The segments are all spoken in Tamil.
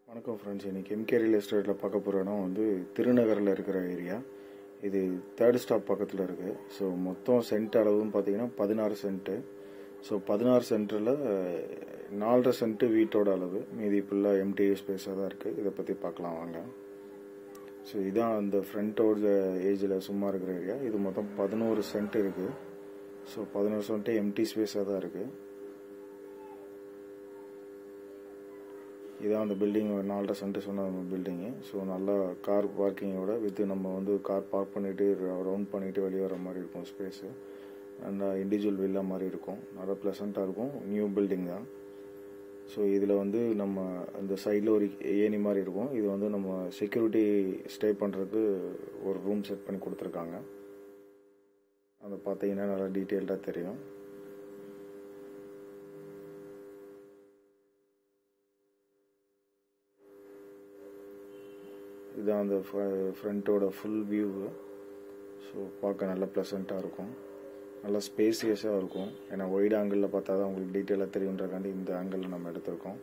வணக்கம் ஃப்ரெண்ட்ஸ் இன்னைக்கு எம்கே ரியல் எஸ்டேட்டில் பார்க்க போகிற இடம் வந்து திருநகரில் இருக்கிற ஏரியா இது தேர்ட் ஸ்டாப் பக்கத்தில் இருக்குது ஸோ மொத்தம் சென்ட் அளவுன்னு பார்த்தீங்கன்னா பதினாறு சென்ட்டு ஸோ பதினாறு சென்ட்டில் நாலரை சென்ட்டு வீட்டோட அளவு மீதி ஃபுல்லாக எம்டி ஸ்பேஸாக தான் இருக்குது இதை பற்றி பார்க்கலாம் வாங்க ஸோ இதான் அந்த ஃப்ரண்ட்டோட ஏஜில் சும்மா இருக்கிற ஏரியா இது மொத்தம் பதினோரு சென்ட் இருக்குது ஸோ பதினோரு சென்ட்டு எம்டி ஸ்பேஸாக தான் இருக்குது இதான் அந்த பில்டிங் நாலரை சென்ட் சொன்ன பில்டிங்கு ஸோ நல்லா கார் பார்க்கிங்கோட வித் நம்ம வந்து கார் பார்க் பண்ணிட்டு ரவுண்ட் பண்ணிட்டு வெளியே வர மாதிரி இருக்கும் ஸ்பேஸு அண்ட் இண்டிவிஜுவல் வில்லா மாதிரி இருக்கும் நல்லா ப்ளசண்ட்டாக இருக்கும் நியூ பில்டிங் தான் ஸோ இதில் வந்து நம்ம இந்த சைடில் ஒரு ஏணி மாதிரி இருக்கும் இது வந்து நம்ம செக்யூரிட்டி ஸ்டே பண்ணுறதுக்கு ஒரு ரூம் செட் பண்ணி கொடுத்துருக்காங்க அதை பார்த்தீங்கன்னா நல்லா டீட்டெயில்டாக தெரியும் இதுதான் அந்த ஃப்ரண்ட்டோட ஃபுல் வியூவு ஸோ பார்க்க நல்லா ப்ளசண்ட்டாக இருக்கும் நல்லா ஸ்பேசியஸாக இருக்கும் ஏன்னா ஒய்டு ஆங்கிளில் பார்த்தா தான் உங்களுக்கு டீட்டெயிலாக தெரியுன்றக்காண்டி இந்த ஆங்கிளில் நம்ம எடுத்திருக்கோம்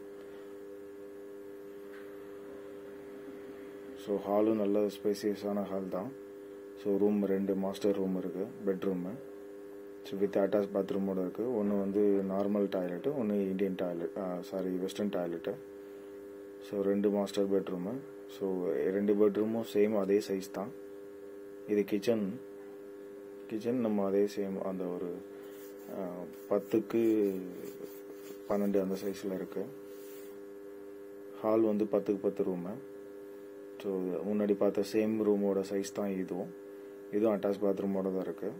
ஸோ ஹாலும் நல்ல ஸ்பேசியஸான ஹால் தான் ஸோ ரூம் ரெண்டு மாஸ்டர் ரூம் இருக்குது பெட்ரூமு ஸோ வித் அட்டாச் பாத்ரூமோட இருக்குது ஒன்று வந்து நார்மல் டாய்லெட்டு ஒன்று Indian toilet sorry western toilet so ரெண்டு மாஸ்டர் பெட்ரூமு ஸோ ரெண்டு பெட்ரூமும் சேம் அதே சைஸ் தான் இது கிச்சன் கிச்சன் நம்ம அதே சேம் அந்த ஒரு பத்துக்கு பன்னெண்டு அந்த சைஸில் இருக்குது ஹால் வந்து பத்துக்கு பத்து ரூமு ஸோ முன்னாடி பார்த்த சேம் ரூமோட சைஸ் தான் இதுவும் இதுவும் அட்டாச் பாத்ரூமோட தான் இருக்குது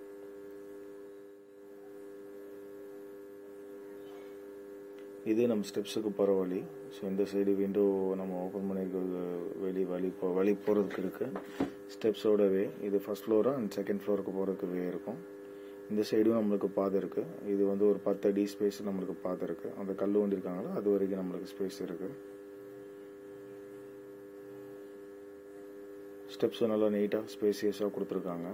இது நம்ம ஸ்டெப்ஸுக்கு போகிற வழி ஸோ இந்த சைடு விண்டோ நம்ம ஓப்பன் பண்ணியிருக்கிறது வெளி வழி போ வழி போகிறதுக்கு இருக்குது ஸ்டெப்ஸோடவே இது ஃபஸ்ட் ஃப்ளோரு அண்ட் செகண்ட் ஃப்ளோருக்கு போகிறதுக்கு வே இருக்கும் இந்த சைடும் நம்மளுக்கு பாதை இருக்குது இது வந்து ஒரு பத்து அடி ஸ்பேஸ் நம்மளுக்கு பாதை இருக்குது அந்த கல் வண்டி இருக்காங்களோ அது வரைக்கும் நம்மளுக்கு ஸ்பேஸ் இருக்குது ஸ்டெப்ஸும் நல்லா நீட்டாக ஸ்பேசியஸாக கொடுத்துருக்காங்க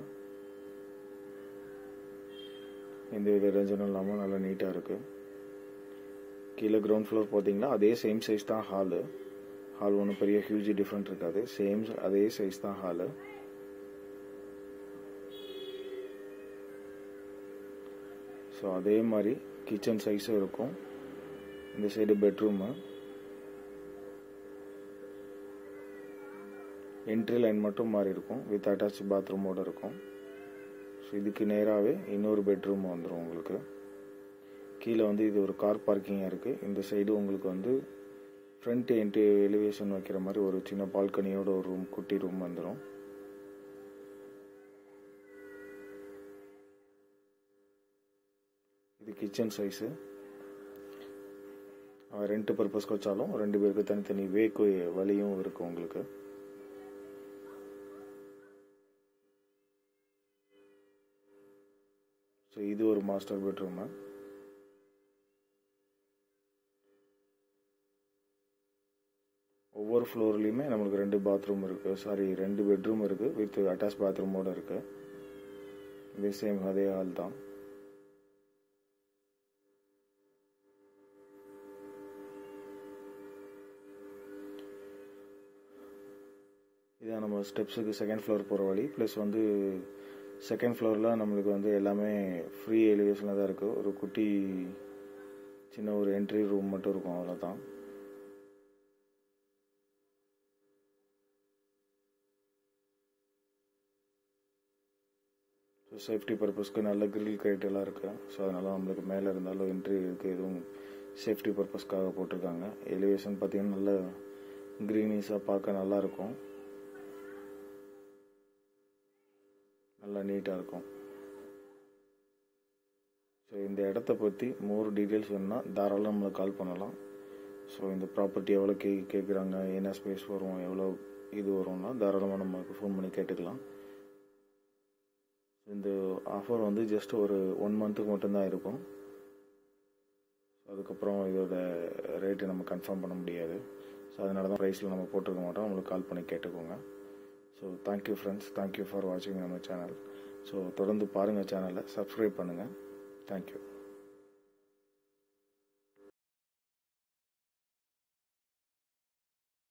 எந்த வித ரஞ்சனும் இல்லாமல் நல்லா நீட்டாக இருக்குது கீழே கிரவுண்ட் ஃப்ளோர் பார்த்தீங்கன்னா அதே சேம் சைஸ் தான் ஹாலு ஹால் ஒன்றும் பெரிய ஹியூஜ் டிஃப்ரெண்ட் இருக்காது சேம் அதே சைஸ் தான் ஹாலு ஸோ அதே மாதிரி கிச்சன் சைஸும் இருக்கும் இந்த சைடு பெட்ரூமு என்ட்ரி லைன் மட்டும் மாறி இருக்கும் வித் அட்டாச் பாத்ரூமோடு இருக்கும் ஸோ இதுக்கு நேராகவே இன்னொரு பெட்ரூம் வந்துடும் உங்களுக்கு கீழே வந்து இது ஒரு கார் பார்க்கிங்காக இருக்குது இந்த சைடு உங்களுக்கு வந்து ஃப்ரண்ட் என்ட்ரி எலிவேஷன் வைக்கிற மாதிரி ஒரு சின்ன பால்கனியோட ஒரு ரூம் குட்டி ரூம் வந்துடும் இது கிச்சன் சைஸு ரெண்ட் பர்பஸ்க்கு வச்சாலும் ரெண்டு பேருக்கு தனித்தனி வேக்கு வழியும் இருக்கும் உங்களுக்கு ஸோ இது ஒரு மாஸ்டர் பெட்ரூமு ஒவ்வொரு ஃப்ளோர்லேயுமே நம்மளுக்கு ரெண்டு பாத்ரூம் இருக்குது சாரி ரெண்டு பெட்ரூம் இருக்குது வித் அட்டாச் பாத்ரூமோடு இருக்குது இதே சேம் அதே ஹால் தான் இதான் நம்ம ஸ்டெப்ஸுக்கு செகண்ட் ஃப்ளோர் போகிற வழி ப்ளஸ் வந்து செகண்ட் ஃப்ளோரில் நம்மளுக்கு வந்து எல்லாமே ஃப்ரீ எலிவேஷனில் தான் இருக்குது ஒரு குட்டி சின்ன ஒரு என்ட்ரி ரூம் மட்டும் இருக்கும் அவ்வளோதான் ஸோ சேஃப்டி பர்பஸ்க்கு நல்ல கிரில் கிரேட் எல்லாம் இருக்குது ஸோ அதனால் நம்மளுக்கு மேலே இருந்தாலும் என்ட்ரி இருக்குது எதுவும் சேஃப்டி பர்பஸ்க்காக போட்டிருக்காங்க எலிவேஷன் பார்த்தீங்கன்னா நல்ல க்ரீனிஸாக பார்க்க நல்லா இருக்கும் நல்லா நீட்டாக இருக்கும் ஸோ இந்த இடத்த பற்றி மோர் டீட்டெயில்ஸ் வேணும்னா தாராளம் நம்மளுக்கு கால் பண்ணலாம் ஸோ இந்த ப்ராப்பர்ட்டி எவ்வளோ கே கேட்குறாங்க என்ன ஸ்பேஸ் வரும் எவ்வளோ இது வரும்னா தாராளமாக நமக்கு ஃபோன் பண்ணி கேட்டுக்கலாம் இந்த ஆஃபர் வந்து ஜஸ்ட் ஒரு ஒன் மந்த்துக்கு மட்டும்தான் இருக்கும் அதுக்கப்புறம் இதோட ரேட்டு நம்ம கன்ஃபார்ம் பண்ண முடியாது ஸோ அதனால தான் ப்ரைஸில் நம்ம போட்டிருக்க மாட்டோம் உங்களுக்கு கால் பண்ணி கேட்டுக்கோங்க so thank you friends thank you for வாட்சிங் நம்ம சேனல் ஸோ தொடர்ந்து பாருங்கள் சேனலை சப்ஸ்கிரைப் பண்ணுங்கள் தேங்க்யூ